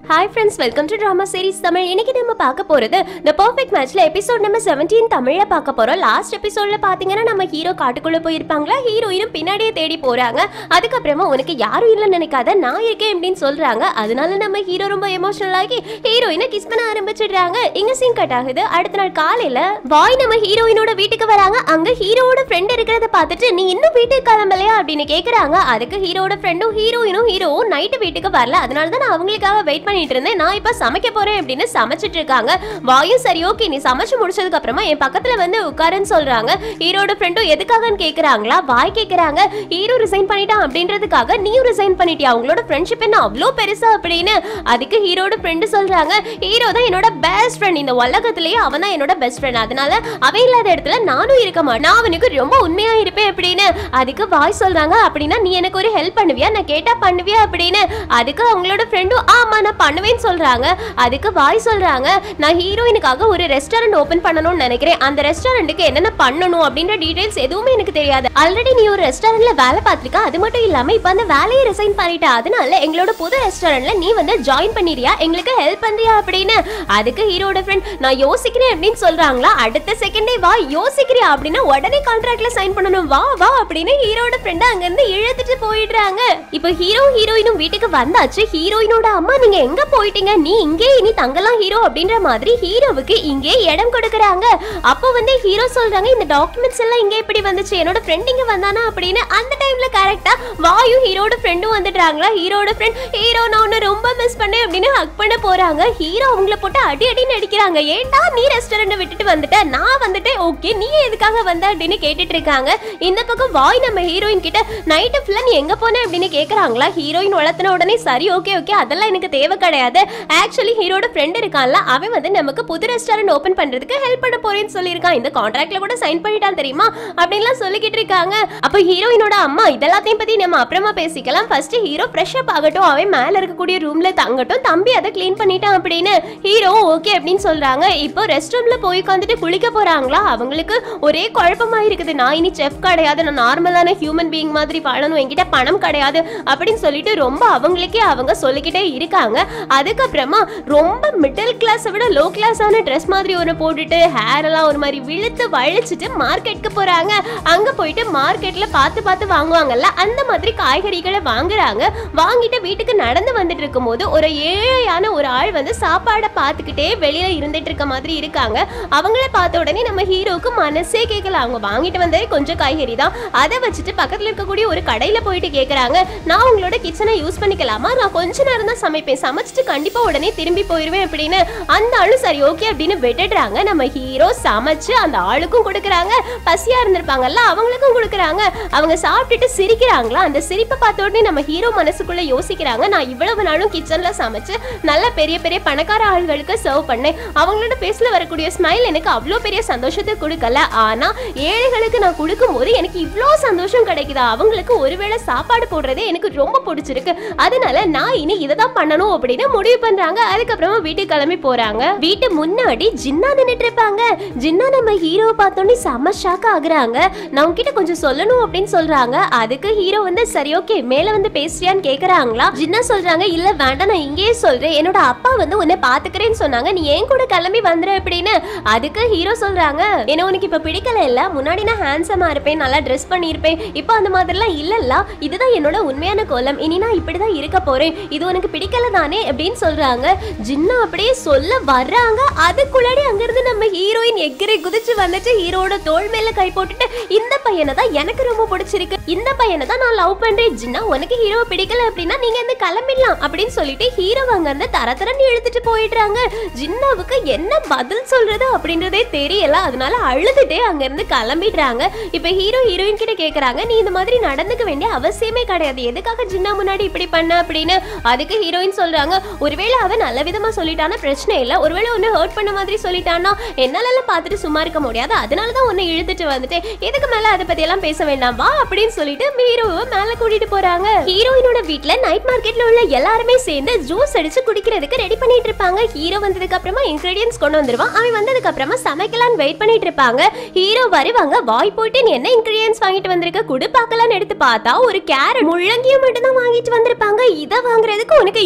hi friends welcome to drama series Tamil இன்னைக்கு நம்ம பார்க்க போறது த பர்ஃபெக்ட் மேட்ச்ல எபிசோட் நம்பர் 17 தமிழ்ல பார்க்க போறோம் லாஸ்ட் எபிசோட்ல பாத்தீங்கன்னா நம்ம ஹீரோ காட்டுக்குள்ள போயிருப்பாங்களா ஹீரோயினும் பின்னாடியே தேடி போறாங்க அதுக்கப்புறமா உனக்கு யாரும் இல்லைன்னு நினைக்காத நான் இருக்கேன் அப்படின்னு சொல்றாங்க அதனால நம்ம ஹீரோ ரொம்ப எமோஷனல் ஆகி ஹீரோயினை கிஸ் பண்ண ஆரம்பிச்சிடுறாங்க இங்க சீன் கட் ஆகுது அடுத்த நாள் காலையில பாய் நம்ம ஹீரோயினோட வீட்டுக்கு வராங்க அங்க ஹீரோவோட ஃப்ரெண்ட் இருக்கிறத பார்த்துட்டு நீ இன்னும் வீட்டுக்கு கிளம்பலையா அப்படின்னு கேக்குறாங்க அதுக்கு ஹீரோட ஃப்ரெண்டும் ஹீரோயினும் ஹீரோவும் நைட்டு வீட்டுக்கு வரல அதனால தான் நான் அவங்களுக்காக வெயிட் பண்ணிட்டு இருந்தேன் நான் இப்ப சமைக்க போறேன் அப்படின்னு சமைச்சிட்டு இருக்காங்க வாயும் சரி ஓகே நீ சமைச்சு முடிச்சதுக்கு அப்புறமா என் பக்கத்துல வந்து உட்காருன்னு சொல்றாங்க ஹீரோட ஃப்ரெண்டும் எதுக்காகன்னு கேக்குறாங்களா வாய் கேக்குறாங்க ஹீரோ ரிசைன் பண்ணிட்டான் அப்படின்றதுக்காக நீயும் ரிசைன் பண்ணிட்டியா அவங்களோட ஃப்ரெண்ட்ஷிப் என்ன அவ்வளோ பெருசா அப்படின்னு அதுக்கு ஹீரோட ஃப்ரெண்டு சொல்றாங்க ஹீரோ தான் என்னோட பெஸ்ட் ஃப்ரெண்ட் இந்த உலகத்திலேயே அவன் தான் என்னோட பெஸ்ட் ஃப்ரெண்ட் அதனால அவன் இல்லாத இடத்துல நானும் இருக்க மாட்டேன் நான் அவனுக்கு ரொம்ப உண்மையா இருப்பேன் அப்படின்னு அதுக்கு வாய் சொல்றாங்க அப்படின்னா நீ எனக்கு ஒரு ஹெல்ப் பண்ணுவியா நான் கேட்டா பண்ணுவியா அப்படின்னு அதுக்கு அவங்களோட ஃப்ரெண்டும் ஆமா நான் பண்ணுவேன்னு சொல்றாங்க அதுக்கு வாய் சொல்றாங்க நான் ஹீரோயினுக்காக ஒரு ரெஸ்டாரண்ட் ஓபன் பண்ணணும்னு நினைக்கிறேன் அந்த ரெஸ்டாரண்ட்டுக்கு என்னென்ன பண்ணணும் அப்படின்ற டீடைல்ஸ் எதுவுமே எனக்கு தெரியாது ஆல்ரெடி நீ ஒரு ரெஸ்டாரண்ட்ல வேலை பார்த்திருக்க அது மட்டும் இல்லாம இப்ப அந்த வேலையை ரிசைன் பண்ணிட்ட அதனால எங்களோட புது ரெஸ்டாரண்ட்ல நீ வந்து ஜாயின் பண்ணிரியா எங்களுக்கு ஹெல்ப் பண்றியா அப்படின்னு அதுக்கு ஹீரோட ஃப்ரெண்ட் நான் யோசிக்கிறேன் அப்படின்னு சொல்றாங்களா அடுத்த செகண்டே வா யோசிக்கிறியா அப்படின்னா உடனே கான்ட்ராக்ட்ல சைன் பண்ணணும் வா வா அப்படின்னு ஹீரோட ஃப்ரெண்ட் அங்க இருந்து இழுத்துட்டு போயிடுறாங்க இப்போ ஹீரோ ஹீரோயினும் வீட்டுக்கு வந்தாச்சு ஹீரோயினோட அம்மா நீங்க எங்க போயிட்டீங்க நீ இங்கே இனி தங்கலாம் ஹீரோ அப்படின்ற மாதிரி ஹீரோவுக்கு இங்கே இடம் கொடுக்கறாங்க அப்போ வந்து ஹீரோ சொல்றாங்க இந்த டாக்குமெண்ட்ஸ் எல்லாம் இங்க எப்படி வந்துச்சு என்னோட ஃப்ரெண்ட் இங்க வந்தானா அப்படின்னு அந்த டைம்ல கரெக்டா வாயும் ஹீரோட ஃப்ரெண்டும் வந்துடுறாங்களா ஹீரோட ஃப்ரெண்ட் ஹீரோ நான் உன்னை ரொம்ப மிஸ் பண்ணேன் அப்படின்னு ஹக் பண்ண போறாங்க ஹீரோ அவங்கள போட்டு அடி அடின்னு அடிக்கிறாங்க ஏன்டா நீ ரெஸ்டாரண்ட் விட்டுட்டு வந்துட்ட நான் வந்துட்டேன் ஓகே நீ எதுக்காக வந்த அப்படின்னு கேட்டுட்டு இருக்காங்க இந்த பக்கம் வாய் நம்ம ஹீரோயின் கிட்ட நைட்டு ஃபுல்லா நீ எங்க போன அப்படின்னு கேக்குறாங்களா ஹீரோயின் வளர்த்தின உடனே சரி ஓகே ஓகே அதெல்லாம் எனக்கு தேவை கிடையாது ஆக்சுவலி ஹீரோட ஃப்ரெண்ட் இருக்கான்ல அவன் வந்து நமக்கு புது ரெஸ்டாரண்ட் ஓபன் பண்றதுக்கு ஹெல்ப் பண்ண போறேன்னு சொல்லியிருக்கான் இந்த கான்ட்ராக்ட்ல கூட சைன் பண்ணிட்டான் தெரியுமா அப்படின்லாம் சொல்லிக்கிட்டு இருக்காங்க அப்போ ஹீரோயினோட அம்மா இதெல்லாத்தையும் பத்தி நம்ம அப்புறமா பேசிக்கலாம் ஃபர்ஸ்ட் ஹீரோ ஃப்ரெஷ் அப் ஆகட்டும் அவன் மேல இருக்கக்கூடிய ரூம்ல தங்கட்டும் தம்பி அதை க்ளீன் பண்ணிட்டான் அப்படின்னு ஹீரோ ஓகே அப்படின்னு சொல்றாங்க இப்போ ரெஸ்ட் ரூம்ல போய் உட்காந்துட்டு குளிக்க போறாங்களா அவங்களுக்கு ஒரே குழப்பமா இருக்குது நான் இனி செஃப் கிடையாது நான் நார்மலான ஹியூமன் பீயிங் மாதிரி வாழணும் என்கிட்ட பணம் கிடையாது அப்படின்னு சொல்லிட்டு ரொம்ப அவங்களுக்கே அவங்க சொல்லிக்கிட்டே இருக்காங்க அதுக்கப்புறமா ரொம்ப மிடில் கிளாஸை விட லோ கிளாஸான ட்ரெஸ் மாதிரி ஒன்று போட்டுட்டு ஹேர் எல்லாம் ஒரு மாதிரி விழுத்து வழிச்சிட்டு மார்க்கெட்டுக்கு போறாங்க அங்க போயிட்டு மார்க்கெட்ல பார்த்து பார்த்து வாங்குவாங்கல்ல அந்த மாதிரி காய்கறிகளை வாங்குறாங்க வாங்கிட்டு வீட்டுக்கு நடந்து வந்துட்டு இருக்கும்போது ஒரு ஏழையான ஒரு ஆள் வந்து சாப்பாடை பார்த்துக்கிட்டே வெளியில இருந்துட்டு இருக்க மாதிரி இருக்காங்க அவங்கள பார்த்த உடனே நம்ம ஹீரோக்கு மனசே கேட்கல அவங்க வாங்கிட்டு வந்ததே கொஞ்சம் காய்கறி தான் அதை வச்சுட்டு பக்கத்துல இருக்கக்கூடிய ஒரு கடையில போயிட்டு கேக்குறாங்க நான் உங்களோட கிச்சனை யூஸ் பண்ணிக்கலாமா நான் கொஞ்ச நேரம் தான் சமைப்பேன் சமைச்சிட்டு கண்டிப்பா உடனே திரும்பி போயிருவேன் அப்படின்னு அந்த ஆளும் சரி ஓகே அப்படின்னு விட்டுடுறாங்க நம்ம ஹீரோ சமைச்சு அந்த ஆளுக்கும் கொடுக்குறாங்க பசியா இருந்திருப்பாங்கல்ல அவங்களுக்கும் கொடுக்குறாங்க அவங்க சாப்பிட்டுட்டு சிரிக்கிறாங்களா அந்த சிரிப்பை பார்த்த உடனே நம்ம ஹீரோ மனசுக்குள்ள யோசிக்கிறாங்க நான் இவ்வளவு நாளும் கிச்சன்ல சமைச்சு நல்ல பெரிய பெரிய பணக்கார ஆள்களுக்கு சர்வ் பண்ணேன் அவங்களோட ஃபேஸ்ல வரக்கூடிய ஸ்மைல் எனக்கு அவ்வளோ பெரிய சந்தோஷத்தை கொடுக்கல ஆனா ஏழைகளுக்கு நான் கொடுக்கும்போது எனக்கு இவ்வளோ சந்தோஷம் கிடைக்குதா அவங்களுக்கு ஒருவேளை சாப்பாடு போடுறதே எனக்கு ரொம்ப பிடிச்சிருக்கு அதனால நான் இனி இதை தான் பண்ணணும் அப்படின்னு முடிவு பண்றாங்க அதுக்கப்புறமா வீட்டுக்கு கிளம்பி போறாங்க வீட்டு முன்னாடி ஜின்னா நின்னுட்டு இருப்பாங்க ஜின்னா நம்ம ஹீரோவை பார்த்தோன்னே செம்ம ஷாக் ஆகுறாங்க நான் உன்கிட்ட கொஞ்சம் சொல்லணும் அப்படின்னு சொல்றாங்க அதுக்கு ஹீரோ வந்து சரி ஓகே மேல வந்து பேசுறியான்னு கேக்குறாங்களா ஜின்னா சொல்றாங்க இல்ல வேண்டாம் நான் இங்கேயே சொல்றேன் என்னோட அப்பா வந்து உன்னை பாத்துக்கிறேன்னு சொன்னாங்க நீ ஏன் கூட கிளம்பி வந்துரு அப்படின்னு அதுக்கு ஹீரோ சொல்றாங்க என்ன உனக்கு இப்ப பிடிக்கல இல்ல முன்னாடி நான் ஹேண்ட்ஸமா இருப்பேன் நல்லா ட்ரெஸ் பண்ணியிருப்பேன் இப்போ அந்த மாதிரிலாம் இல்லல்ல இதுதான் என்னோட உண்மையான கோலம் இனி நான் இப்படிதான் இருக்க போறேன் இது உனக்கு பிடிக்கல தானே அப்படின்னு சொல்றாங்க ஜின்னா அப்படியே சொல்ல வர்றாங்க அதுக்குள்ளாடி அங்கிருந்து நம்ம ஹீரோயின் எக்கிரை குதிச்சு வந்துட்டு ஹீரோட தோள் மேல கை போட்டுட்டு இந்த பையனை தான் எனக்கு ரொம்ப பிடிச்சிருக்கு இந்த பையனை தான் நான் லவ் பண்றேன் ஜின்னா உனக்கு ஹீரோவை பிடிக்கல அப்படின்னா நீங்க இந்த கிளம்பிடலாம் அப்படின்னு சொல்லிட்டு ஹீரோ அங்க இருந்து தர தரன்னு இழுத்துட்டு போயிடுறாங்க ஜின்னாவுக்கு என்ன பதில் சொல்றது அப்படின்றதே தெரியல அதனால அழுதுட்டே அங்க இருந்து கிளம்பிடுறாங்க இப்ப ஹீரோ ஹீரோயின் கிட்ட கேக்குறாங்க நீ இந்த மாதிரி நடந்துக்க வேண்டிய அவசியமே கிடையாது எதுக்காக ஜின்னா முன்னாடி இப்படி பண்ண அப்படின்னு அதுக்கு ஹீரோயின் சொல்றாங்க ஒருவேளை அவன் நல்ல விதமா சொல்லிட்டானா பிரச்சனை இல்ல ஒருவேளை உன்னை ஹர்ட் பண்ண மாதிரி சொல்லிட்டானா என்னால எல்லாம் பார்த்துட்டு சும்மா இருக்க முடியாது அதனால தான் உன்னை இழுத்துட்டு வந்துட்டேன் இதுக்கு மேல அதை பத்தி எல்லாம் பேச வேண்டாம் வா அப்படின்னு சொல்லிட்டு ஹீரோவை மேல கூட்டிட்டு போறாங்க ஹீரோயினோட வீட்ல நைட் மார்க்கெட்ல உள்ள எல்லாருமே சேர்ந்து ஜூஸ் அடிச்சு குடிக்கிறதுக்கு ரெடி பண்ணிட்டு இருப்பாங்க ஹீரோ வந்ததுக்கு அப்புறமா இன்கிரீடியன்ஸ் கொண்டு வந்துருவான் அவன் வந்ததுக்கு அப்புறமா சமைக்கலாம்னு வெயிட் பண்ணிட்டு இருப்பாங்க ஹீரோ வருவாங்க வாய் போட்டு நீ என்ன இன்கிரீடியன்ஸ் வாங்கிட்டு வந்திருக்க குடு பார்க்கலாம்னு எடுத்து பார்த்தா ஒரு கேரட் முள்ளங்கியும் மட்டும் தான் வாங்கிட்டு வந்திருப்பாங்க இதை வாங்குறதுக்கு உனக்கு இவ்ளோ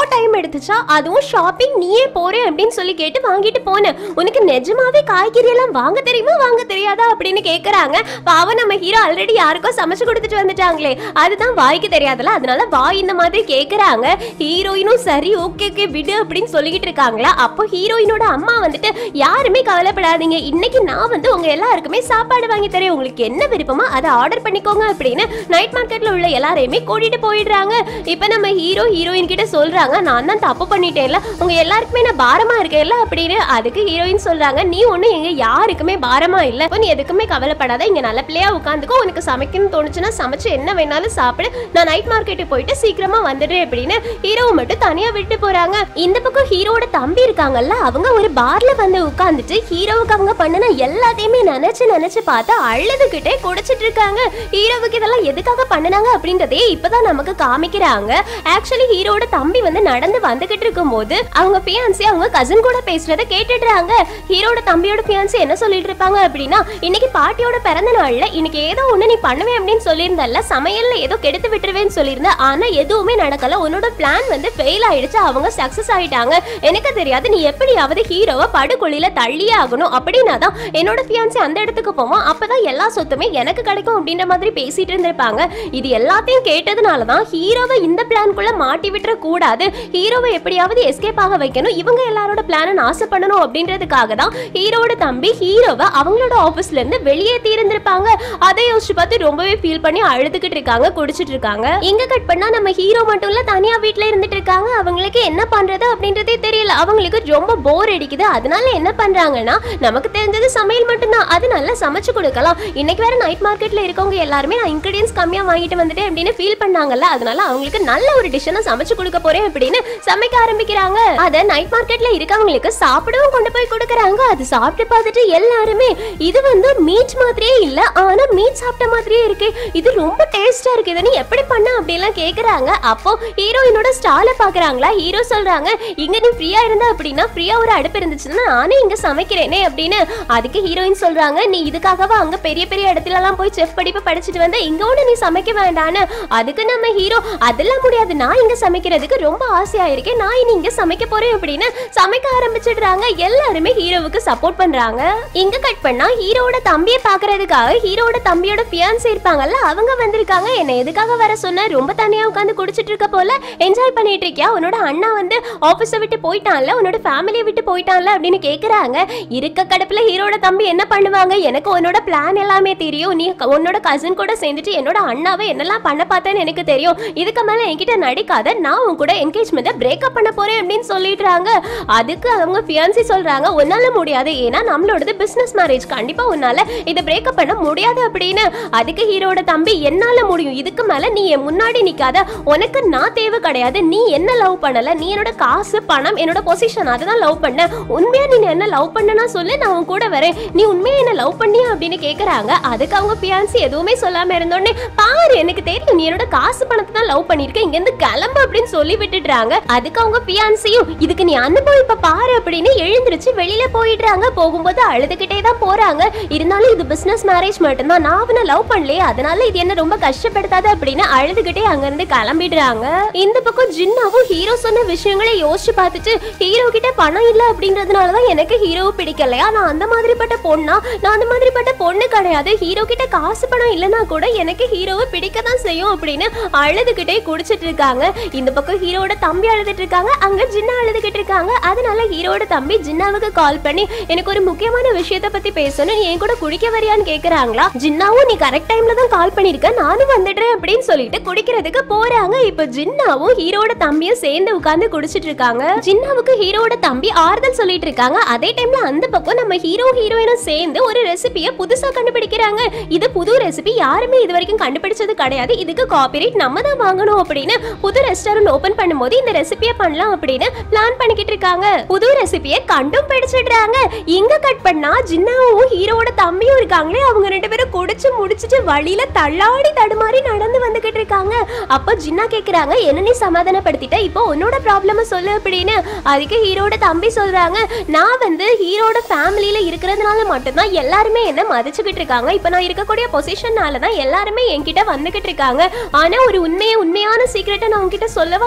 டைம் எடுத்துச்சா அதுவும் ஷாப்பிங் நீயே போறேன் அப்படின்னு சொல்லி கேட்டு வாங்கிட்டு போனேன் உனக்கு நிஜமாவே காய்கறி எல்லாம் வாங்க தெரியுமா வாங்க தெரியாதா அப்படின்னு கேக்குறாங்க பாவம் நம்ம ஹீரோ ஆல்ரெடி யாருக்கோ சமைச்சு கொடுத்துட்டு வந்துட்டாங்களே அதுதான் வாய்க்கு தெரியாதுல அதனால வாய் இந்த மாதிரி கேக்குறாங்க ஹீரோயினும் சரி ஓகே ஓகே விடு அப்படின்னு சொல்லிக்கிட்டு இருக்காங்களா அப்போ ஹீரோயினோட அம்மா வந்துட்டு யாருமே கவலைப்படாதீங்க இன்னைக்கு நான் வந்து உங்க எல்லாருக்குமே சாப்பாடு வாங்கி தரேன் உங்களுக்கு என்ன விருப்பமோ அதை ஆர்டர் பண்ணிக்கோங்க அப்படின்னு நைட் மார்க்கெட்ல உள்ள எல்லாரையுமே கூட்டிட்டு போயிடுறாங்க இப்போ நம்ம ஹீரோ ஹீரோயின் கிட்ட சொல்றாங்க நான் தான் தப்பு பண்ணிட்டேன்ல உங்க எல்லாருக்குமே நான் பாரமா இருக்கேன்ல அப்படின்னு அதுக்கு ஹீரோயின் சொல்றாங்க நீ ஒண்ணு எங்க யாருக்குமே பாரமா இல்ல அப்ப நீ எதுக்குமே கவலைப்படாத இங்க நல்ல பிள்ளையா உட்காந்துக்கோ உனக்கு சமைக்கணும்னு தோணுச்சுன்னா சமைச்சு என்ன வேணாலும் சாப்பிடு நான் நைட் மார்க்கெட்டுக்கு போயிட்டு சீக்கிரமா வந்துடுறேன் அப்படின்னு ஹீரோவை மட்டும் தனியா விட்டு போறாங்க இந்த பக்கம் ஹீரோவோட தம்பி இருக்காங்கல்ல அவங்க ஒரு பார்ல வந்து உட்காந்துட்டு ஹீரோவுக்கு அவங்க பண்ணின எல்லாத்தையுமே நினைச்சு நினைச்சு பார்த்து அழுதுகிட்டே குடிச்சிட்டு இருக்காங்க ஹீரோவுக்கு இதெல்லாம் எதுக்காக பண்ணுனாங்க அப்படின்றதே இப்பதான் நமக்கு காமிக்கிறாங்க ஆக்சுவலி ஹீரோட தம்பி வந்து நடந்து வந்துகிட்டு இருக்கும்போது அவங்க பியான்சி அவங்க கசின் கூட பேசுறத கேட்டுடுறாங்க ஹீரோட தம்பியோட பியான்சி என்ன சொல்லிட்டு இருப்பாங்க அப்படின்னா இன்னைக்கு பாட்டியோட பிறந்த நாள்ல இன்னைக்கு ஏதோ ஒண்ணு நீ பண்ணுவேன் அப்படின்னு சொல்லியிருந்தல்ல சமையல்ல ஏதோ கெடுத்து விட்டுருவேன்னு சொல்லியிருந்த ஆனா எதுவுமே நடக்கல உன்னோட பிளான் வந்து ஃபெயில் ஆயிடுச்சு அவங்க சக்சஸ் ஆயிட்டாங்க எனக்கு தெரியாது நீ எப்படியாவது ஹீரோவை படுகொழியில தள்ளியே ஆகணும் அப்படின்னா தான் என்னோட பியான்சி அந்த இடத்துக்கு போவோம் அப்பதான் எல்லா சொத்துமே எனக்கு கிடைக்கும் அப்படின்ற மாதிரி பேசிட்டு இருந்திருப்பாங்க இது எல்லாத்தையும் கேட்டதுனால தான் ஹீரோவை இந்த பிளான்குள்ள மாட்டி விட்டுற கூடாது ஹீரோவை எப்படியாவது எஸ்கேப் ஆக வைக்கணும் இவங்க எல்லாரோட பிளானை நாசம் பண்ணணும் அப்படின்றதுக்காக தான் ஹீரோட தம்பி ஹீரோவை அவங்களோட ஆபீஸ்ல இருந்து வெளியேற்றி இருந்திருப்பாங்க அதை யோசிச்சு பார்த்து ரொம்பவே ஃபீல் பண்ணி அழுதுகிட்டு இருக்காங்க குடிச்சிட்டு இருக்காங்க இங்க கட் பண்ணா நம்ம ஹீரோ மட்டும் இல்ல தனியா வீட்ல இருந்துட்டு இருக்காங்க அவங்களுக்கு என்ன பண்றது அப்படின்றதே தெரியல அவங்களுக்கு ரொம்ப போர் அடிக்குது அதனால என்ன பண்றாங்கன்னா நமக்கு தெரிஞ்சது சமையல் மட்டும்தான் அது நல்லா சமைச்சு கொடுக்கலாம் இன்னைக்கு வேற நைட் மார்க்கெட்ல இருக்கவங்க எல்லாருமே நான் இன்கிரீடியன்ஸ் கம்மியா வாங்கிட்டு வந்துட்டேன் அப்படின்னு ஃபீல் பண்ணாங்கல்ல அதனால அவங்களுக்கு நல்ல ஒரு டிஷ் நான் சமைச்சு கொடுக்க போறேன் அப்படின்னு சமைக்க ஆரம்பிக்கிறாங்க அத நைட் மார்க்கெட்ல இருக்கவங்களுக்கு சாப்பிடவும் கொண்டு போய் கொடுக்கறாங்க அது சாப்பிட்டு பார்த்துட்டு எல்லாருமே இது வந்து மீட் மாதிரியே இல்ல ஆனா மீட் சாப்பிட்ட மாதிரியே இருக்கு இது ரொம்ப டேஸ்டா இருக்கு இதை நீ எப்படி பண்ண அப்படிலாம் கேக்குறாங்க அப்போ ஹீரோயினோட ஸ்டால பாக்குறாங்களா ஹீரோ சொல்றாங்க இங்க நீ ஃப்ரீயா இருந்தா அப்படின்னா ஃப்ரீயா ஒரு அடுப்பு இருந்துச்சுன்னா நானே இங்க சமைக்கிறேனே அப்படின்னு அதுக்கு ஹீரோயின் சொல்றாங்க நீ இதுக்காகவா அங்க பெரிய பெரிய இடத்துல எல்லாம் போய் செஃப் படிப்பு படிச்சுட்டு வந்த இங்க ஒண்ணு நீ சமைக்க வேண்டான்னு அதுக்கு நம்ம ஹீரோ அதெல்லாம் முடியாது நான் இங்க சமைக்கிறதுக்கு ரொம்ப ஆசையா இருக்கேன் நான் இனி இங்க சமைக்க போறேன் அப்படின்னு சமைக்க ஆரம்பிச்சிடுறாங்க எல்லாருமே ஹீரோவுக்கு சப்போர்ட் பண்றாங்க இங்க கட் பண்ணா ஹீரோட தம்பியை பாக்குறதுக்காக ஹீரோட தம்பியோட பியான்ஸ் இருப்பாங்கல்ல அவங்க வந்திருக்காங்க என்ன எதுக்காக வர சொன்ன ரொம்ப தனியா உட்காந்து குடிச்சிட்டு இருக்க போல என்ஜாய் பண்ணிட்டு இருக்கியா உன்னோட அண்ணா வந்து ஆபீஸை விட்டு போயிட்டான்ல உன்னோட ஃபேமிலியை விட்டு போயிட்டான்ல அப்படின்னு கேக்குறாங்க இருக்க கடப்புல ஹீரோட தம்பி என்ன பண்ணுவாங்க எனக்கு உன்னோட பிளான் எல்லாமே தெரியும் நீ க- உன்னோட கசின் கூட சேர்ந்துட்டு என்னோட அண்ணாவை என்னெல்லாம் பண்ண பார்த்தேன்னு எனக்கு தெரியும் இதுக்கு மேல என்கிட்ட நடிக்காத நான் உன் கூட என்கேஜ்மெண்ட்டை பிரேக்கப் பண்ண போறேன் அப்படின்னு சொல்லிடுறாங்க அதுக்கு அவங்க ஃபியான்சி சொல்றாங்க உன்னால முடியாது ஏன்னா நம்மளோடது பிசினஸ் மேரேஜ் கண்டிப்பா உன்னால இதை பிரேக்கப் பண்ண முடியாது அப்படின்னு அதுக்கு ஹீரோட தம்பி என்னால முடியும் இதுக்கு மேல நீ என் முன்னாடி நிக்காத உனக்கு நான் தேவை கிடையாது நீ என்ன லவ் பண்ணல நீ என்னோட காசு பணம் என்னோட பொசிஷன் அதை தான் லவ் பண்ண உண்மையா நீ என்ன லவ் பண்ணனா சொல்லு நான் உன் கூட வரேன் நீ உண்மையா என்ன லவ் பண்ணியா அப்படின்னு கேக்குறாங்க அதுக்கு அவங்க பியான்சி எதுவுமே சொல்லாம இருந்தோடனே பாரு எனக்கு தெரியும் நீ என்னோட காசு பணத்தை தான் லவ் பண்ணிருக்க இங்க இருந்து கிளம்பு அப்படின்னு சொல்லி விட்டுடுறாங்க அதுக்கு அவங்க பியான்சியும் இதுக்கு நீ அனுபவம் இப்ப பாரு அப்படின்னு எழுந்திருச்சு வெளியில போயிடுறாங்க போகும்போது அழுதுகிட்டே தான் போறாங்க இருந்தாலும் இது பிசினஸ் மேரேஜ் மட்டும்தான் நான் அவனை லவ் பண்ணலையே அதனால இது என்ன ரொம்ப கஷ்டப்படுத்தாது அப்படின்னு அழுதுகிட்டே அங்க இருந்து கிளம்பிடுறாங்க இந்த பக்கம் ஜின்னாவும் ஹீரோ சொன்ன விஷயங்களை யோசிச்சு பார்த்துட்டு ஹீரோ கிட்ட பணம் இல்ல அப்படின்றதுனாலதான் எனக்கு ஹீரோவை பிடிக்கலையா நான் அந்த மாதிரிப்பட்ட பொண்ணா நான் அந்த மாதிரிப்பட்ட பொண்ணு கிடையாது ஹீரோ கிட்ட காசு பணம் இல்லைன்னா கூட எனக்கு ஹீரோவை பிடிக்க தான் செய்யும் அப்படின்னு அழுதுகிட்டே குடிச்சிட்டு இருக்காங்க இந்த பக்கம் ஹீரோட தம்பி அழுதுட்டு இருக்காங்க அங்க ஜின்னா அழுதுகிட்டு இருக்காங்க அதனால ஹீரோட தம்பி ஜின்னாவுக்கு கால் பண்ணி எனக்கு ஒரு முக்கியமான விஷயத்த பத்தி பேசணும் நீ என் கூட குடிக்க வரியான்னு கேக்குறாங்களா ஜின்னாவும் நீ கரெக்ட் டைம்ல தான் கால் பண்ணிருக்க நானும் வந்துடுறேன் அப்படின்னு சொல்லிட்டு குடிக்கிறதுக்கு போறாங்க இப்ப ஜின்னாவும் ஹீரோட தம்பியும் சேர்ந்து உட்கார்ந்து குடிச்சிட்டு இருக்காங்க ஜின்னாவுக்கு ஹீரோட தம்பி ஆறுதல் சொல்லிட்டு இருக்காங்க அதே டைம்ல அந்த பக்கம் நம்ம ஹீரோ ஹீரோயினும் சேர்ந்து ஒரு ரெசிபியை புதுசா கண்டுபிடிக்கிறாங்க இது புது ரெசிபி யாருமே இது வரைக்கும் கண்டுபிடிச்சது கிடையாது இதுக்கு காப்பிரைட் நம்ம தான் வாங்கணும் அப்படின்னு புது ரெஸ்டாரண்ட் ஓபன் பண்ணும்போது இந்த ரெசிபியை பண்ணலாம் அப்படின்னு பிளான் பண்ணிக்கிட்டு இருக்காங்க புது ரெசிபியை கண்டும் பிடிச்சிடுறாங்க இங்க கட் பண்ணா ஜின்னாவும் ஹீரோவோட தம்பியும் இருக்காங்களே அவங்க ரெண்டு பேரும் குடிச்சு முடிச்சிட்டு வழியில தள்ளாடி தடுமாறி நடந்து வந்துகிட்டு இருக்காங்க அப்போ ஜின்னா கேக்குறாங்க என்ன நீ சமாதானப்படுத்திட்ட இப்போ உன்னோட ப்ராப்ளம சொல்லு அப்படின்னு அதுக்கு ஹீரோட தம்பி சொல்றாங்க நான் வந்து ஹீரோட ஃபேமிலியில இருக்கிறதுனால மட்டும்தான் எல்லாருமே என்ன மதிச்சுக்கிட்டு இருக்காங்க இப்போ நான் இருக்கக்கூடிய பொசிஷன்னால தான் எல்லாருமே என்கிட்ட வந்துகிட்டு இருக்காங்க ஆனா ஒரு உண்மையை உண்மையான சீக்கிரட்டை நான் உன்கிட்ட சொல்லவா அப்படின்னு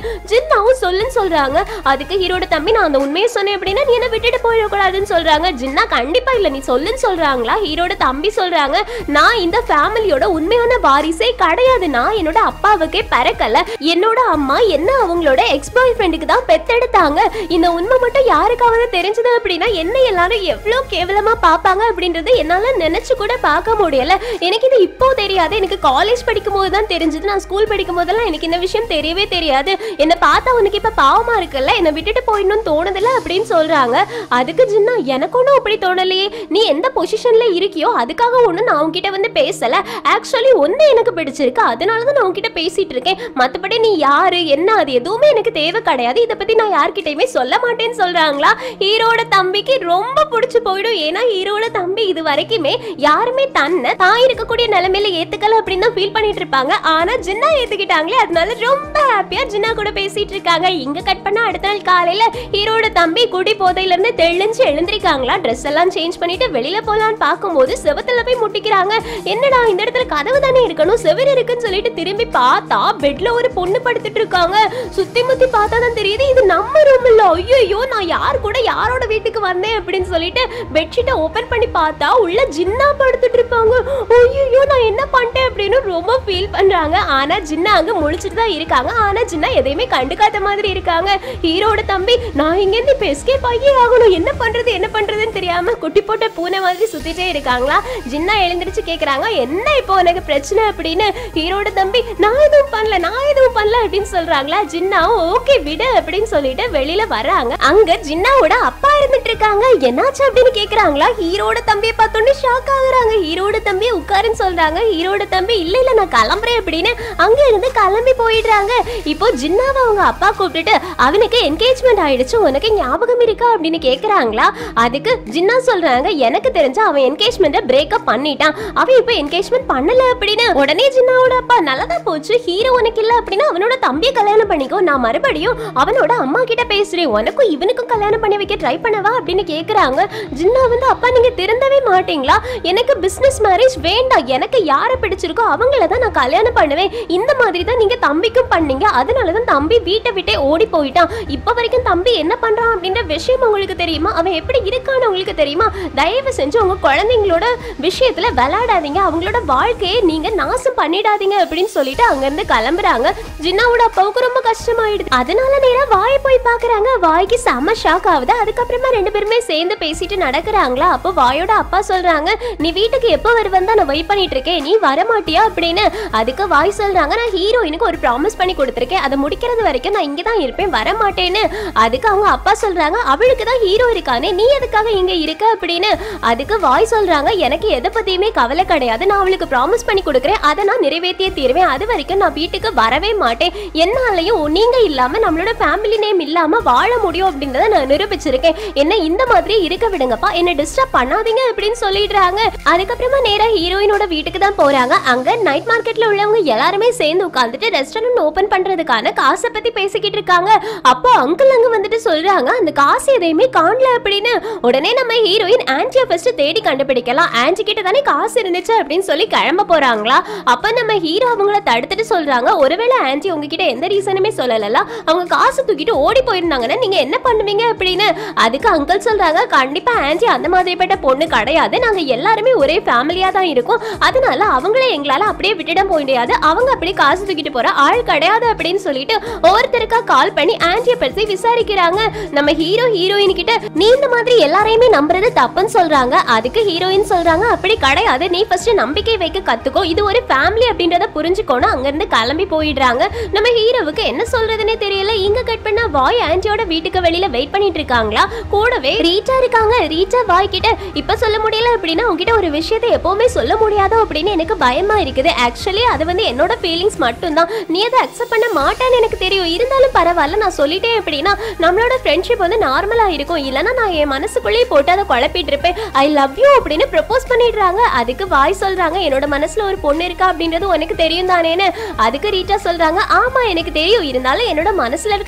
ஜின்னாவும் சொல்லுன்னு சொல்றாங்க அதுக்கு ஹீரோட தம்பி நான் அந்த உண்மையை சொன்னேன் அப்படின்னா நீ என்ன விட்டுட்டு போயிடக்கூடாதுன்னு சொல்றாங்க ஜின்னா கண்டிப்பா இல்ல நீ சொல்லுன்னு சொல்றாங்களா ஹீரோட தம்பி சொல்றாங்க நான் இந்த ஃபேமிலியோட உண்மையான வாரிசே கிடையாது நான் என்னோட அப்பாவுக்கே பிறக்கல என்னோட அம்மா என்ன அவங்களோட எக்ஸ் பாய் ஃப்ரெண்டுக்கு தான் பெத்தெடுத்தாங்க இந்த உண்மை மட்டும் யாருக்காவது தெரிஞ்சது அப்படின்னா என்ன எல்லாரும் எவ்வளவு கேவலமா பார்ப்பாங்க அப்படின்றது என்னால நினைச்சு கூட பார்க்க முடியல எனக்கு இது இப்போ தெரியாது எனக்கு காலேஜ் படிக்கும் போது தான் தெரிஞ்சது நான் ஸ்கூல் படிக்கும் போதெல்லாம் எனக்கு இந்த விஷயம் தெரியவே தெரியாது என்ன பார்த்தா உனக்கு இப்ப பாவமா இருக்குல்ல என்னை விட்டுட்டு போயிடணும்னு தோணுதில்ல அப்படின்னு சொல்றாங்க அதுக்கு ஜின்னா எனக்கு ஒன்றும் அப்படி தோணலையே நீ எந்த பொசிஷன்ல இருக்கியோ அதுக்காக ஒன்றும் நான் உன்கிட்ட வந்து பேசல ஆக்சுவலி ஒன்று எனக்கு பிடிச்சிருக்கு அதனால தான் நான் உன்கிட்ட பேசிட்டு இருக்கேன் மற்றபடி நீ யாரு என்ன அது எதுவுமே எனக்கு தேவை கிடையாது இதை பத்தி நான் யார்கிட்டயுமே சொல்ல மாட்டேன்னு சொல்றாங்களா ஹீரோட தம்பிக்கு ரொம்ப பிடிச்சு போயிடும் ஏன்னா ஹீரோட தம்பி இது வரைக்குமே யாருமே தன்னை தான் இருக்கக்கூடிய நிலைமையில ஏத்துக்கல அப்படின்னு தான் ஃபீல் பண்ணிட்டு இருப்பாங்க ஆனா ஜின்னா ஏத்துக்கிட்டாங்களே அதனால ரொம்ப ஹாப்பியா ஜின்னா கூட பேசிட்டு இருக்காங்க இங்க கட் பண்ணா அடுத்த நாள் காலையில ஹீரோட தம்பி குடி போதையில இருந்து தெளிஞ்சு எழுந்திருக்காங்களா ட்ரெஸ் எல்லாம் சேஞ்ச் பண்ணிட்டு வெளியில போலான்னு பார்க்கும்போது செவத்துல போய் முட்டிக்கிறாங்க என்னடா இந்த இடத்துல கதவு தானே இருக்கணும் செவர் இருக்குன்னு சொல்லிட்டு திரும்பி பார்த்தா பெட்ல ஒரு பொண்ணு படுத்துட்டு இருக்காங்க சுத்தி முத்தி பார்த்தா தான் தெரியுது இது நம்ம ரூம் இல்ல ஐயோ நான் யார் கூட யாரோட வீட்டுக்கு வந்தேன் அப்படின்னு சொல்லிட்டு பெட்ஷீட்டை ஓபன் பண்ணி பார்த்தா உள்ள ஜின்னா படுத்துட்டு இருப்பாங்க ஐயோ நான் என்ன பண்ணிட்டேன் அப்படின்னு ரொம்ப ஃபீல் பண்றாங்க ஆனா ஜின்னா அங்க முழிச்சிட்டு தான் இருக்காங்க ஆனா ஜின்னா எதையுமே கண்டுக்காத மாதிரி இருக்காங்க ஹீரோட தம்பி நான் இங்க இருந்து இப்ப எஸ்கேப் ஆகியே ஆகணும் என்ன பண்றது என்ன பண்றதுன்னு தெரியாம குட்டி போட்ட பூனை மாதிரி சுத்திட்டே இருக்காங்களா ஜின்னா எழுந்திருச்சு கேக்குறாங்க என்ன இப்போ உனக்கு பிரச்சனை அப்படின்னு ஹீரோட தம்பி நான் எதுவும் பண்ணல நான் எதுவும் பண்ணல அப்படின்னு சொல்றாங்களா ஜின்னாவும் ஓகே விடு அப்படின்னு சொல்லிட்டு வெளியில வர்றாங்க அங்க ஜின்னாவோட அப்பா இருந்துட்டு இருக்காங்க என்னாச்சு அப்படின்னு கேக்குறாங்களா ஹீரோட தம்பியை பார்த்தோன்னே ஷாக் ஆகுறாங்க ஹீரோட தம்பி உட்காருன்னு சொல்றாங்க ஹீரோட தம்பி இல்ல இல்ல நான் கிளம்புறேன் அப்படின்னு அங்க இருந்து கிளம்பி போயிடுறாங்க இப்போ ஜின்னாவை அவங்க அப்பா கூப்பிட்டுட்டு அவனுக்கு என்கேஜ்மெண்ட் ஆயிடுச்சு உனக்கு ஞாபகம் இருக்கா அப்படின்னு கேக்குறாங்களா அதுக்கு ஜின்னா சொல்றாங்க எனக்கு தெரிஞ்ச அவன் என்கேஜ்மெண்ட்டை பிரேக்கப் பண்ணிட்டான் அவன் இப்போ என்கேஜ்மெண்ட் பண்ணல அப்படின்னு உடனே ஜின்னாவோட அப்பா நல்லதா போச்சு ஹீரோ உனக்கு இல்ல அப்படின்னா அவனோட தம்பியை கல்யாணம் பண்ணிக்கோ நான் மறுபடியும் அவனோட அம்மா கிட்ட பேசுறேன் உனக்கும் இவனுக்கும் கல்யாணம் பண்ணி வைக்க ட்ரை பண்ணவா அப்படின்னு கேக்குறாங்க ஜின்னா வந்து அப்பா நீங்க திருந்தவே மாட்டீங்களா எனக்கு பிசினஸ் மேரேஜ் வேண்டாம் எனக்கு யாரை பிடிச்சிருக்கோ அவங்கள தான் நான் கல்யாணம் பண்ணுவேன் இந்த மாதிரி தான் நீங்க தம்பிக்கும் பண்ணீங்க அதனால தான் தம்பி வீட்டை விட்டே ஓடி போயிட்டான் இப்போ வரைக்கும் தம்பி என்ன பண்றான் அப்படின்ற விஷயம் உங்களுக்கு தெரியுமா அவன் எப்படி இருக்கான்னு உங்களுக்கு தெரியுமா தயவு செஞ்சு உங்க குழந்தைங்களோட விஷயத்துல விளையாடாதீங்க அவங்களோட வாழ்க்கையை நீங்க நாசம் பண்ணிடாதீங்க அப்படின்னு சொல்லிட்டு அங்க இருந்து கிளம்புறாங்க ஜின்னாவோட அப்பாவுக்கு ரொம்ப கஷ்டமாயிடுது அதனால நேரா வாயை போய் பாக்குறாங்க வாய்க்கு செம ஷாக் ஆகுது அதுக்கப்புறமா ரெண்டு பேருமே சேர்ந்து பேசிட்டு நடக்கிறாங்களா அப்போ வாயோட அப்பா சொல்றாங்க நீ வீட்டுக்கு எப்போ வருவன் தான் நான் வெயிட் பண்ணிட்டு இருக்கேன் நீ வர மாட்டியா அப்படின்னு அதுக்கு வாய் சொல்றாங்க நான் ஹீரோயினுக்கு ஒரு ப்ராமிஸ் பண்ணி கொடுத்துருக்கேன் அதை முடிக்கிறது வரைக்கும் நான் இங்க தான் இருப்பேன் வர மாட்டேன்னு அதுக்கு அவங்க அப்பா சொல்றாங்க அவளுக்கு தான் ஹீரோ இருக்கானே நீ எதுக்காக இங்க இருக்க அப்படின்னு அதுக்கு வாய் சொல்றாங்க எனக்கு எதை பத்தியுமே கவலை கிடையாது நான் அவளுக்கு ப்ராமிஸ் பண்ணி கொடுக்குறேன் அதை நான் நிறைவேற்றியே தீருவேன் அது வரைக்கும் நான் வீட்டுக்கு வரவே மாட்டேன் என்னாலையும் நீங்க இல்லாம நம்மளோட ஃபேமிலி நேம் இல்லாம வாழ முடியும் அப்படின்றத நான் நிரூபிச்சிருக்கேன் என்ன இந்த மாதிரி இருக்க விடுங்கப்பா என்ன டிஸ்டர்ப் பண்ணாதீங்க அப்படின்னு சொல்லிடுறாங்க அதுக்கப்புறமா நேரா ஹீரோயினோட வீட்டுக்கு தான் போறாங்க அங்க நைட் மார்க்கெட்ல உள்ளவங்க எல்லாருமே சேர்ந்து உட்காந்துட்டு ரெஸ்டாரண்ட் ஓபன் பண்றதுக்கான காசை பத்தி பேசிக்கிட்டு இருக்காங்க அப்போ அங்கிள் அங்க வந்துட்டு சொல்றாங்க அந்த காசு எதையுமே காணல அப்படின்னு உடனே நம்ம ஹீரோயின் ஆன்டியை ஃபர்ஸ்ட் தேடி கண்டுபிடிக்கலாம் ஆன்டி கிட்ட தானே காசு இருந்துச்சு அப்படின்னு சொல்லி கிளம்ப போறாங்களா அப்ப நம்ம ஹீரோ அவங்கள தடுத்துட்டு சொல்றாங்க ஒருவேளை ஆன்டி உங்ககிட்ட எந்த ரீசனுமே சொல்லல அவங்க காசு தூக்கிட்டு ஓடி போயிருந்தாங்கன்னா நீங்க என்ன பண்ணுவீங்க அப்படின்னு அதுக்கு அங்கிள் சொல்றாங்க கண்டிப்பா ஆன்டி அந்த மாதிரிப்பட்ட பொண்ணு கிடையாது நாங்க எல்லாருமே ஒரே ஃபேமிலியா தான் இருக்கோம் அதனால அவங்கள எங்களால அப்படியே விட்டுட முடியாது அவங்க அப்படியே காசு தூக்கிட்டு போற ஆள் கிடையாது அப்படின்னு சொல்லிட்டு ஒவ்வொருத்தருக்கா கால் பண்ணி ஆன்டியை பற்றி விசாரிக்கிறாங்க நம்ம ஹீரோ ஹீரோயின் கிட்ட நீ இந்த மாதிரி எல்லாரையுமே நம்புறது தப்புன்னு சொல்றாங்க அதுக்கு ஹீரோயின் சொல்றாங்க அப்படி கிடையாது நீ ஃபர்ஸ்ட் நம்பிக்கை வைக்க கத்துக்கோ இது ஒரு ஃபேமிலி அப்படின்றத புரிஞ்சுக்கோணும் அங்க இருந்து கிளம்பி போயிடுறாங்க நம்ம ஹீரோவுக்கு என்ன சொல்றதுன்னே தெரியல இங்க கட் பண்ண வாய் ஆன்டியோட வீட்டுக்கு வெளியில வெயிட் பண்ணிட்டு இருக்காங்களா கூடவே ரீச்சா இருக்காங்க ரீச்சா வாய் கிட்ட இப்ப சொல்ல முடியல அப்படின்னா உங்ககிட்ட ஒரு விஷயத்தை எப்பவுமே சொல்ல முடியாதோ அப்படின்னு எனக்கு பயமா இருக்குது ஆக்சுவலி அது வந்து என்னோட ஃபீலிங்ஸ் மட்டும்தான் நீ அதை அக்செப்ட் பண்ண மாட்டேன்னு எனக்கு தெரியும் இருந்தாலும் பரவாயில்ல நான் சொல்லிட்டேன் அப்படின்னா நம்மளோட ஃப்ரெண்ட்ஷிப் வந்து நார்மலா இருக்கும் இல்லைன்னா நான் என் மனசுக்குள்ளேயே போட்டு அதை குழப்பிட்டு இருப்பேன் ஐ லவ் யூ அப்படின்னு ப்ரப்போஸ் பண்ணிடுறாங்க அதுக்கு வாய் சொல்றாங்க என்னோட மனசுல ஒரு பொண்ணு இருக்கா அப்படின்றது உனக்கு தெரியும் தானேன்னு அதுக்கு ரீட்டா சொல்றாங்க ஆமா எனக்கு தெரியும் இருந்தாலும் என்னோட மனசுல இருக்கிறத சொல்லிட்டேன்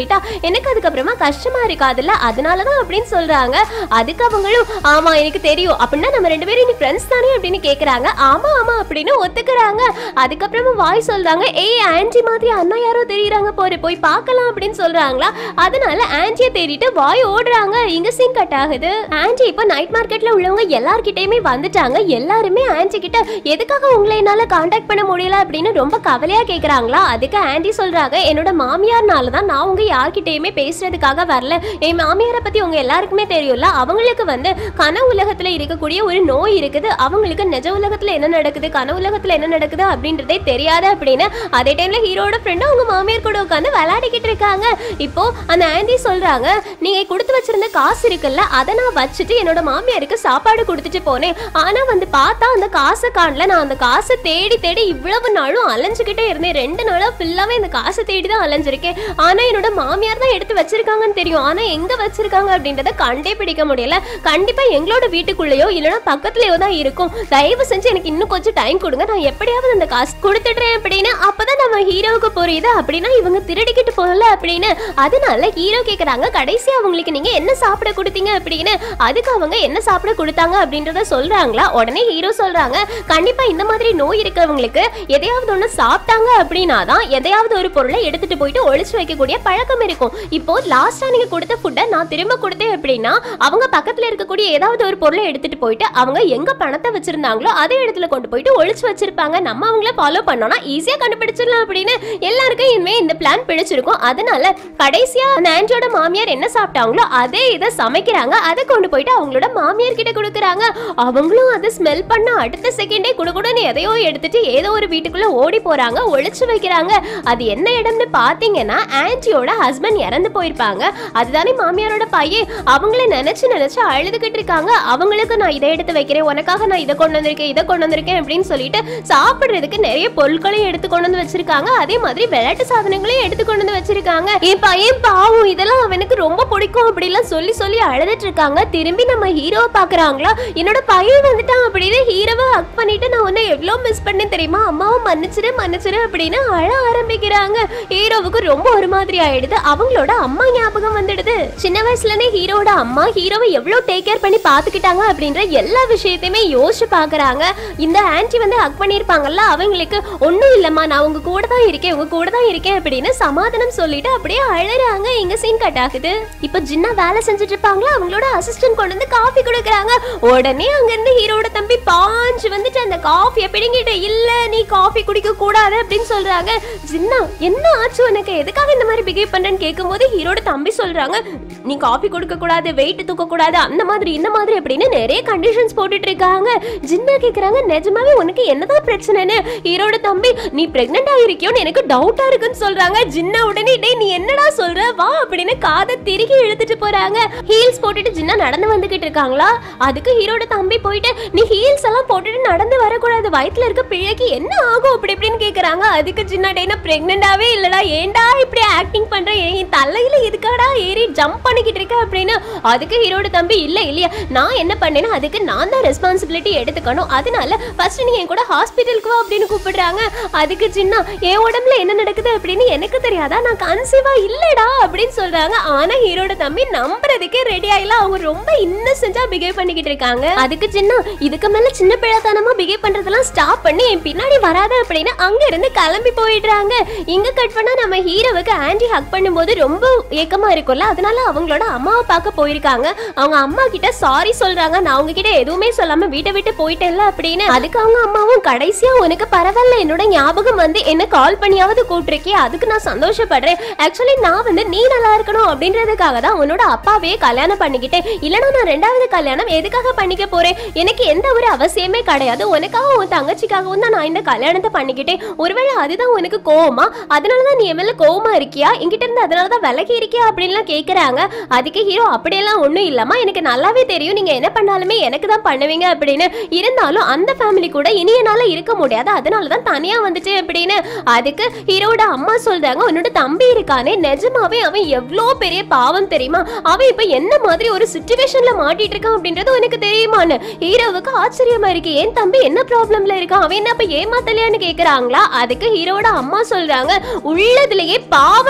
கேட்டா எனக்கு அதுக்கப்புறமா கஷ்டமா இருக்காதுல்ல அதனாலதான் அப்படின்னு சொல்றாங்க அதுக்கு அவங்களும் ஆமா எனக்கு தெரியும் அப்படின்னா நம்ம ரெண்டு பேரும் இனி ஃப்ரெண்ட்ஸ் தானே அப்படின்னு கேக்குறாங்க ஆமா ஆமா அப்படின்னு ஒத்துக்கிறாங்க அதுக்கப்புறமா வாய் சொல்றாங்க ஏய் ஆன்டி மாதிரி அண்ணா யாரோ தெரியுறாங்க போற போய் பார்க்கலாம் அப்படின்னு சொல்றாங்களா அதனால ஆன்டியை தேடிட்டு வாய் ஓடுறாங்க இங்க சீன் கட் ஆகுது ஆன்டி இப்போ நைட் மார்க்கெட்ல உள்ளவங்க எல்லார்கிட்டயுமே வந்துட்டாங்க எல்லாருமே ஆன்டி கிட்ட எதுக்காக உங்களை என்னால காண்டாக்ட் பண்ண முடியல அப்படின்னு ரொம்ப கவலையா கேக்குறாங்களா அதுக்கு ஆன்டி சொல்றாங்க என்னோட மாமியார்னால தான் நான் உங்க யார்கிட்டயுமே பேசுறதுக்காக வரல என் மாமியாரை பத்தி உங்க எல்லாருக்குமே தெரியும்ல அவங்களுக்கு வந்து கன உலகத்துல இருக்கக்கூடிய ஒரு நோய் இருக்குது அவங்களுக்கு நிஜ உலகத்துல என்ன நடக்குது கன உலகத்துல என்ன நடக்குது அப்படின்றதே தெரியாது அப்படின்னு அதே டைம்ல ஹீரோட ஃப்ரெண்டு அவங்க மாமியார் கூட உட்காந்து விளையாடிக்கிட்டு இருக்காங்க இப்போ அந்த ஆண்டி சொல்றாங்க நீங்க கொடுத்து வச்சிருந்த காசு இருக்குல்ல அதை நான் வச்சுட்டு என்னோட மாமியாருக்கு சாப்பாடு கொடுத்துட்டு போனேன் ஆனா வந்து பார்த்தா அந்த காசை காணல நான் அந்த காசை தேடி தேடி இவ்வளவு நாளும் அலைஞ்சுக்கிட்டே இருந்தேன் ரெண்டு நாளா ஃபுல்லாவே இந்த காசை தேடி தான் அலைஞ்சிருக்கேன் ஆனா என்னோட மாமியார் தான் எடுத்து வச்சிருக்காங்கன்னு தெரியும் ஆனா எங்க வச்சிருக்காங்க அப்படின்றத கண்டே பிடிக்க முடியல கண்டிப்பா எங்களோட வீட்டுக்குள்ளேயோ இல்லைன்னா பக்கத்துலயோ தான் இருக்கும் தயவு செஞ்சு எனக்கு இன்னும் கொஞ்சம் டைம் கொடுங்க நான் எப்படியாவது அந்த காசு கொடுத்துடுறேன் அப்படின்னு அப்பதான் நம்ம ஹீரோவுக்கு புரியுது அப்படின்னா இவங்க திருடிக்கிட்டு போகல அப்படின்னு அதனால ஹீரோ கேக்குறாங்க கடைசி அவங்களுக்கு நீங்க என்ன சாப்பிட கொடுத்தீங்க அப்படின்னு அதுக்கு அவங்க என்ன சாப்பிட கொடுத்தாங்க அப்படின்றத சொல்றாங்களா உடனே ஹீரோ சொல்றாங்க கண்டிப்பா இந்த மாதிரி நோய் இருக்கவங்களுக்கு எதையாவது ஒண்ணு சாப்பிட்டாங்க அப்படின்னா தான் எதையாவது ஒரு பொருளை எடுத்துட்டு போயிட்டு ஒளிச்சு வைக்கக்கூடிய பழக்கம் இருக்கும் இப்போ லாஸ்டா நீங்க கொடுத்த ஃபுட்டை நான் திரும்ப கொடுத்தேன் அப்படின்னா அவங்க பக்கத்துல இருக்கக்கூடிய ஏதாவது ஒரு பொருளை எடுத்துட்டு போயிட்டு அவங்க எங்க பணத்தை வச்சிருந்தாங்களோ அதே இடத்துல கொண்டு போயிட்டு ஒளிச்சு வச்சிருப்பாங்க நம்ம அவங்கள ஃபாலோ பண்ணோம்னா ஈஸியா கண்டுபிடிச்சிடலாம் அப்படின்னு எல்லாருக்கும் இனிமே இந்த பிளான் பிடிச்சிருக்கும் அதனால கடைசியா அந்த ஆன்டியோட மாமியார் என்ன சாப்பிட்டாங்களோ அதே இதை சமைக்கிறாங்க அதை கொண்டு போயிட்டு அவங்களோட மாமியார் கிட்ட கொடுக்குறாங்க அவங்களும் அதை ஸ்மெல் பண்ண அடுத்த செகண்டே குடுகுடுன்னு எதையோ எடுத்துட்டு ஏதோ ஒரு வீட்டுக்குள்ள ஓடி போறாங்க ஒளிச்சு வைக்கிறாங்க அது என்ன இடம்னு பாத்தீங்கன்னா ஆன்டியோட ஹஸ்பண்ட் இறந்து போயிருப்பாங்க அதுதானே மாமியாரோட பையன் அவங்கள நினைச்சு நினைச்சு அழுதுகிட்டு இருக்காங்க அவங்களுக்கு நான் இதை எடுத்து வைக்கிறேன் உனக்காக நான் இதை கொண்டு வந்திருக்கேன் இதை கொண்டு வந்திருக்கேன் அப்படின்னு சொல்லிட்டு சாப்பிடுறதுக்கு நிறைய பொருட்களையும் எடுத்து கொண்டு வந்து வச்சிருக்காங்க அதே மாதிரி விளையாட்டு சாதனங்களையும் எடுத்து கொண்டு வந்து வச்சிருக்காங்க என் பையன் பாவம் இதெல்லாம் அவனுக்கு ரொம்ப பிடிக்கும் அப்படிலாம் சொல்லி சொல்லி அழுதுட்டு இருக்காங்க திரும்பி நம்ம ஹீரோவை பாக்குறாங்களா என்னோட பையன் வந்துட்டான் அப்படின்னு ஹீரோவை ஹக் பண்ணிட்டு நான் உன்னை எவ்வளோ மிஸ் பண்ணேன் தெரியுமா அம்மாவை மன்னிச்சிரு மன்னிச்சிரு அப்படின்னு அழ ஆரம்பிக்கிறாங்க ஹீரோவுக்கு ரொம்ப ஒரு மாதிரி ஆயிடுது அவங்களோட அம்மா ஞாபகம் வந்துடுது சின்ன வயசுலனே ஹீரோட அம்மா ஹீரோவை எவ்வளவு டேக் கேர் பண்ணி பாத்துக்கிட்டாங்க அப்படின்ற எல்லா விஷயத்தையுமே யோசிச்சு பாக்குறாங்க இந்த ஆன்ட்டி வந்து ஹக் பண்ணிருப்பாங்கல்ல அவங்களுக்கு ஒண்ணும் இல்லம்மா நான் உங்க கூட தான் இருக்கேன் உங்க கூட தான் இருக்கேன் அப்படின்னு சமாதானம் சொல்லிட்டு அப்படியே அழறாங்க இங்க சீன் கட் ஆகுது இப்போ ஜின்னா வேலை செஞ்சுட்டு இருப்பாங்களா அவங்களோட அசிஸ்டன்ட் கொண்டு வந்து காஃபி கொடுக்குறாங்க உடனே அங்க இருந்து ஹீரோட தம்பி பாஞ்சு வந்துட்டு அந்த காஃபியை பிடிங்கிட்டு இல்ல நீ காஃபி குடிக்க கூடாது அப்படின்னு சொல்றாங்க ஜின்னா என்ன ஆச்சு உனக்கு எதுக்காக இந்த மாதிரி பிஹேவ் பண்றேன்னு கேட்கும்போது ஹீரோட தம்பி சொல்றாங்க நீ காஃபி கொடுக்க கூடாது வெயிட் தூக்க கூடாது அந்த மாதிரி இந்த மாதிரி அப்படின்னு நிறைய கண்டிஷன்ஸ் போட்டுட்டு இருக்காங்க ஜின்னா கேக்குறாங்க நிஜமாவே உனக்கு என்னதான் பிரச்சனைன்னு ஹீரோட தம்பி நீ பிரெக்னென்ட் ஆகிருக்கியோன்னு எனக்கு டவுட்டா இருக்குன்னு சொல்றாங்க ஜின்னா உடனே டேய் நீ என்னடா சொல்ற வா அப்படின்னு காதை திருகி இழுத்துட்டு போறாங்க ஹீல்ஸ் போட்டுட்டு ஜின்னா நடந்து வந்துகிட்டு இருக்காங்களா அதுக்கு ஹீரோட தம்பி போயிட்டு நீ ஹீல்ஸ் எல்லாம் போட்டுட்டு நடந்து வரக்கூடாது வயித்துல இருக்க பிள்ளைக்கு என்ன ஆகும் அப்படி இப்படின்னு கேக்குறாங்க அதுக்கு ஜின்னா டேய் நான் பிரெக்னென்டாவே இல்லடா ஏன்டா இப்படி ஆக்டிங் பண்ற என் தலையில எதுக்காடா ஏறி ஜம்ப் பண்ணிக்கிட்டு இருக்க அப்படின்னு அதுக்கு ஹீரோட தம்பி இல்ல இல்லையா நான் என்ன பண்ணேன்னா அதுக்கு நான் தான் ரெஸ்பான்சிபிலிட்டி எடுத்துக்கணும் அதனால ஃபர்ஸ்ட் நீ என் கூட ஹாஸ்பிட்டலுக்கு வா அப்படின்னு கூப்பிடுறாங்க அதுக்கு சின்ன என் உடம்புல என்ன நடக்குது அப்படின்னு எனக்கு தெரியாதா நான் கன்சீவா இல்லடா அப்படின்னு சொல்றாங்க ஆனா ஹீரோட தம்பி நம்புறதுக்கே ரெடி ஆயில அவங்க ரொம்ப இன்னசென்ட்டா பிஹேவ் பண்ணிக்கிட்டு இருக்காங்க அதுக்கு சின்ன இதுக்கு மேல சின்ன பிள்ளைத்தனமா பிஹேவ் பண்றதெல்லாம் ஸ்டாப் பண்ணி என் பின்னாடி வராத அப்படின்னு அங்க இருந்து கிளம்பி போயிடுறாங்க இங்க கட் பண்ணா நம்ம ஹீரோவுக்கு ஆன்டி ஹக் பண்ணும்போது ரொம்ப ஏக்கமா இருக்கும்ல அதனால அவங்களோட அம்மாவை பார்க்க போயிருக்காங்க அவங்க அம்மா கிட்ட சாரி சொல்றாங்க நான் அவங்க கிட்ட எதுவுமே சொல்லாம வீட்டை விட்டு போயிட்டேன்ல அப்படின்னு அதுக்கு அவங்க அம்மாவும் கடைசியா உனக்கு பரவாயில்ல என்னோட ஞாபகம் வந்து என்ன கால் பண்ணியாவது கூப்பிட்டுருக்கே அதுக்கு நான் சந்தோஷப்படுறேன் ஆக்சுவலி நான் வந்து நீ நல்லா இருக்கணும் அப்படின்றதுக்காக தான் உன்னோட அப்பாவே கல்யாணம் பண்ணிக்கிட்டேன் இல்லைன்னா நான் ரெண்டாவது கல்யாணம் எதுக்காக பண்ணிக்க போறேன் எனக்கு எந்த ஒரு அவசியமே கிடையாது உனக்காக உன் தங்கச்சிக்காகவும் தான் நான் இந்த கல்யாணத்தை பண்ணிக்கிட்டேன் ஒருவேளை அதுதான் உனக்கு கோவமா அதனால தான் நீ என் மேல கோவமா இருக்கியா என்கிட்ட இருந்து அதனால தான் விலகி இருக்கியா அப்படின்லாம் கேக்குறாங்க அதுக்கு ஹீரோ அப்படியெல்லாம் ஒண்ணும் இல்லம்மா எனக்கு நல்லாவே தெரியும் நீங்க என்ன பண்ணாலுமே எனக்கு தான் பண்ணுவீங்க அப்படின்னு இருந்தாலும் அந்த ஃபேமிலி கூட இனி என்னால இருக்க முடியாது அதனால தான் தனியா வந்துட்டு அப்படின்னு அதுக்கு ஹீரோட அம்மா சொல்றாங்க உன்னோட தம்பி இருக்கானே நிஜமாவே அவன் எவ்வளோ பெரிய பாவம் தெரியுமா அவன் இப்ப என்ன மாதிரி ஒரு சுச்சுவேஷன்ல மாட்டிட்டு இருக்கான் அப்படின்றது உனக்கு தெரியுமான்னு ஹீரோவுக்கு ஆச்சரியமா இருக்கு என் தம்பி என்ன ப்ராப்ளம்ல இருக்கான் அவன் என்ன அப்ப ஏமாத்தலையான்னு கேக்குறாங்களா அதுக்கு ஹீரோட அம்மா சொல்றாங்க உள்ளதுலயே பாவம் இந்த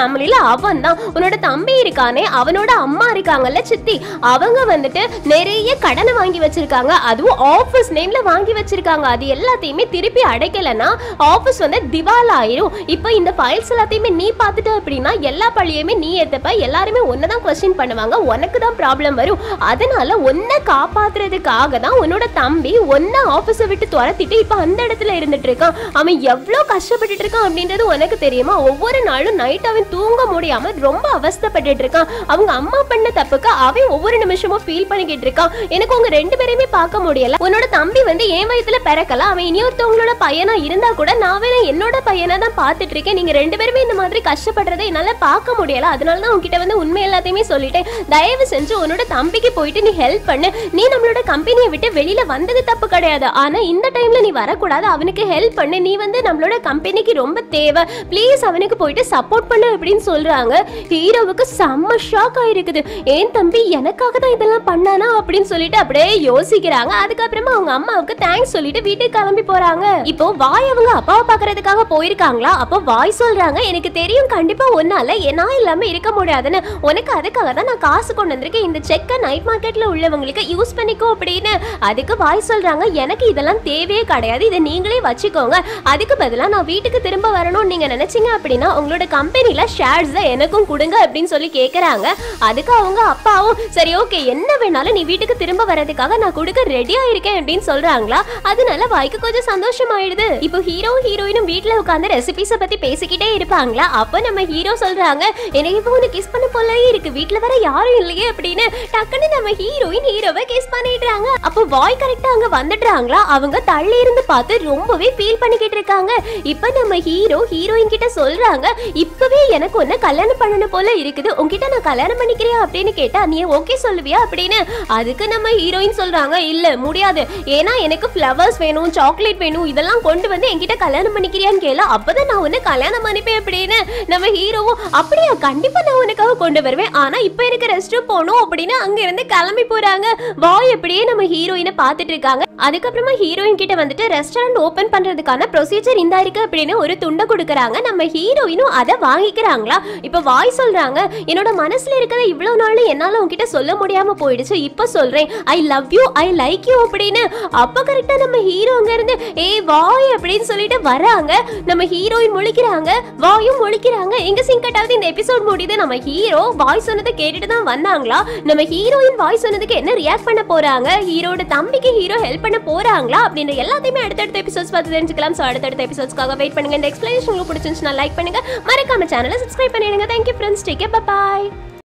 ஃபேமிலில அவன் தான் உன்னோட தம்பி இருக்கானே அவனோட அம்மா இருக்காங்கல்ல சித்தி அவங்க வந்துட்டு நிறைய கடனை வாங்கி வச்சிருக்காங்க அதுவும் ஆபீஸ் நேம்ல வாங்கி வச்சிருக்காங்க அது எல்லாத்தையுமே திருப்பி அடைக்கலனா ஆபீஸ் வந்து திவால் ஆயிரும் இப்போ இந்த ஃபைல்ஸ் எல்லாத்தையுமே நீ பார்த்துட்ட அப்படின்னா எல்லா பழியுமே நீ ஏத்தப்ப எல்லாருமே ஒன்னு தான் கொஸ்டின் பண்ணுவாங்க உனக்கு தான் ப்ராப்ளம் வரும் அதனால உன்னை காப்பாத்துறதுக்காக தான் உன்னோட தம்பி ஒன்ன ஆபீஸை விட்டு துரத்திட்டு இப்போ அந்த இடத்துல இருந்துட்டு இருக்கான் அவன் எவ்வளோ கஷ்டப்பட்டுட்டு இருக்கான் அப்படின்றது உனக்கு தெரியுமா ஒவ்வொரு நாளும் நைட் அவன் தூங்க முடியாம ரொம்ப அவஸ்தைப்பட்டுட்டு இருக்கான் அவங்க அம்மா பண்ண தப்புக்கு அவன் ஒவ்வொரு நிமிஷமும் ஃபீல் பண்ணிக்கிட்டு இருக்கான் எனக்கு உங்க ரெண்டு பேரையுமே பார்க்க முடியல உன்னோட தம்பி வந்து என் வயசுல பிறக்கல அவன் இனியொருத்தவங்களோட பையனா இருந்தா கூட நான் வேணா என்னோட பையனை தான் பார்த்துட்டு இருக்கேன் நீங்க ரெண்டு பேருமே இந்த மாதிரி கஷ்டப்படுறதை என்னால பார்க்க முடியல அதனால தான் உன்கிட்ட வந்து உண்மை எல்லாத்தையுமே சொல்லிட்டேன் தயவு செஞ்சு உன்னோட தம்பிக்கு போயிட்டு நீ ஹெல்ப் பண்ணு நீ நம்மளோட கம்பெனியை விட்டு வெளியில வந்தது தப்பு கிடையாது ஆனா இந்த டைம்ல நீ வரக்கூடாது அவனுக்கு ஹெல்ப் பண்ணு நீ வந்து நம்மளோட கம்பெனிக்கு ரொம்ப தேவை ப்ளீஸ் அவனுக்கு போயிட்டு சப்போர்ட் பண்ணு அப்படின்னு சொல்றாங்க ஹீரோவுக்கு செம்ம ஷாக் ஆயிருக்குது ஏன் தம்பி எனக்காக தான் இதெல்லாம் பண்ணானா அப்படின்னு சொல்லிட்டு அப்படியே யோசிக்கிறாங்க அதுக்கப்புறமா அவங்க அம்மாவுக்கு தேங்க்ஸ் சொல்லிட்டு வீட்டுக்கு கிளம்பி போறாங்க இப்போ வாய் அவங்க அப்பாவை பாக்குறதுக்காக போயிருக்காங்களா அப்போ வாய் சொல்றாங்க எனக்கு தெரியும் கண்டிப்பா ஒன்னால நான் இல்லாம இருக்க முடியாதுன்னு உனக்கு அதுக்காக தான் நான் காசு கொண்டு வந்திருக்கேன் இந்த செக்கை நைட் மார்க்கெட்ல உள்ளவங்களுக்கு யூஸ் பண்ணிக்கோ அப்படின்னு அதுக்கு வாய் சொல்றாங்க எனக்கு இதெல்லாம் தேவையே கிடையாது இதை நீங்களே வச்சுக்கோங்க அதுக்கு பதிலா நான் வீட்டுக்கு திரும்ப வரணும்னு நீங்க நினைச்சீங்க அப்படின்னா உங்களோட கம்பெனில ஷேர்ஸ் எனக்கும் கொடுங்க அப்படின்னு சொல்லி கேக்குறாங்க அதுக்கு அவங்க அப்பாவும் சரி ஓகே என்ன வேணாலும் நீ வீட்டுக்கு திரும்ப வரதுக்காக நான் கொடுக்க ரெடியா இருக்கேன் அப்படின்னு சொல்றாங்களா அதனால வாய்க்கு கொஞ்சம் சந்தோஷமாயிடுது இப்போ ஹீரோ ஹீரோயினும் வீட்ல உட்காந்து ரெசிபிஸ பத்தி பேசிக்கிட்டே இருப்பாங்களா அப்போ நம்ம ஹீரோ சொல்றாங்க எனக்கு இப்போ உனக்கு கிஸ் பண்ண போலயே இருக்கு வீட்ல வேற யாரும் இல்லையே அப்படின்னு டக்குன்னு நம்ம ஹீரோயின் ஹீரோவை கிஸ் பண்ணிடுறாங்க அப்போ வாய் கரெக்டா அங்க வந்துடுறாங்களா அவங்க தள்ளி இருந்து பார்த்து ரொம்பவே ஃபீல் பண்ணிக்கிட்டு இருக்காங்க இப்போ நம்ம ஹீரோ ஹீரோயின் கிட்ட சொல்றாங்க இப்பவே எனக்கு ஒன்னு கல்யாணம் பண்ணணும் போல இருக்குது உன்கிட்ட நான் கல்யாணம் பண்ணிக்கிறியா அப்படின்னு கேட்டா நீ ஓகே சொல்லுவியா அப்படின்னு அதுக்கு நம்ம ஹீரோயின் சொல்றாங்க இல்ல முடியாது ஏன்னா எனக்கு ஃப்ளவர்ஸ் வேணும் சாக்லேட் வேணும் இதெல்லாம் கொண்டு வந்து என்கிட்ட கல்யாணம் பண்ணிக்கிறியான்னு கேள அப்பதான் நான் உன்னை கல்யாணம் பண்ணிப்பேன் அப்படின்னு நம்ம ஹீரோவும் அப்படியா கண்டிப்பா நான் உனக்காக கொண்டு வருவேன் ஆனா இப்போ எனக்கு ரெஸ்ட் போகணும் அப்படின்னு அங்க இருந்து கிளம்பி போறாங்க வாய் எப்படியே நம்ம ஹீரோயினை பார்த்துட்டு இருக்காங்க அதுக்கப்புறமா ஹீரோயின் கிட்ட வந்துட்டு ரெஸ்டாரண்ட் ஓபன் பண்றதுக்கான ப்ரொசீஜர் இந்த இருக்கு அப்படின்னு ஒரு துண்டை கொடுக்குறாங்க நம்ம ஹீரோயினும் அதை வாங்கிக்கிறாங்களா இப்போ வாய் சொல்றாங்க என்னோட மனசுல இருக்கிற இவ்வளவு நாள் என்னால உன்கிட்ட சொல்ல முடியாம போயிடுச்சு இப்போ சொல்றேன் I love you I like you அப்படின்னு அப்ப கரெக்டா நம்ம ஹீரோ அங்க இருந்து ஏய் வாய் அப்படின்னு சொல்லிட்டு வராங்க நம்ம ஹீரோயின் முழிக்கிறாங்க வாயும் முழிக்கிறாங்க எங்க சிங்கட்டாவது இந்த எபிசோட் முடியுது நம்ம ஹீரோ வாய் சொன்னதை கேட்டுட்டு தான் வந்தாங்களா நம்ம ஹீரோயின் வாய் சொன்னதுக்கு என்ன ரியாக்ட் பண்ண போறாங்க ஹீரோட தம்பிக்கு ஹீரோ ஹெல்ப் பண்ண போறாங்களா அப்படின்ற எல்லாத்தையுமே அடுத்தடுத்த எபிசோட்ஸ் பார்த்து தெரிஞ்சுக்கலாம் ஸோ அடுத்தடுத்த எபிசோட்ஸ்க்காக வெயிட் பண்ணுங்க இந்த எக்ஸ்பிளேஷன் உங்களுக்கு பிடிச்சிருந்துச்சுன்னா லைக் பண்ணுங்க மறக்காம சேனலை சப்ஸ்கிரைப் பண்ணிடுங்க தேங்க்யூ ஃப்ரெண்ட்ஸ் டேக் பாய்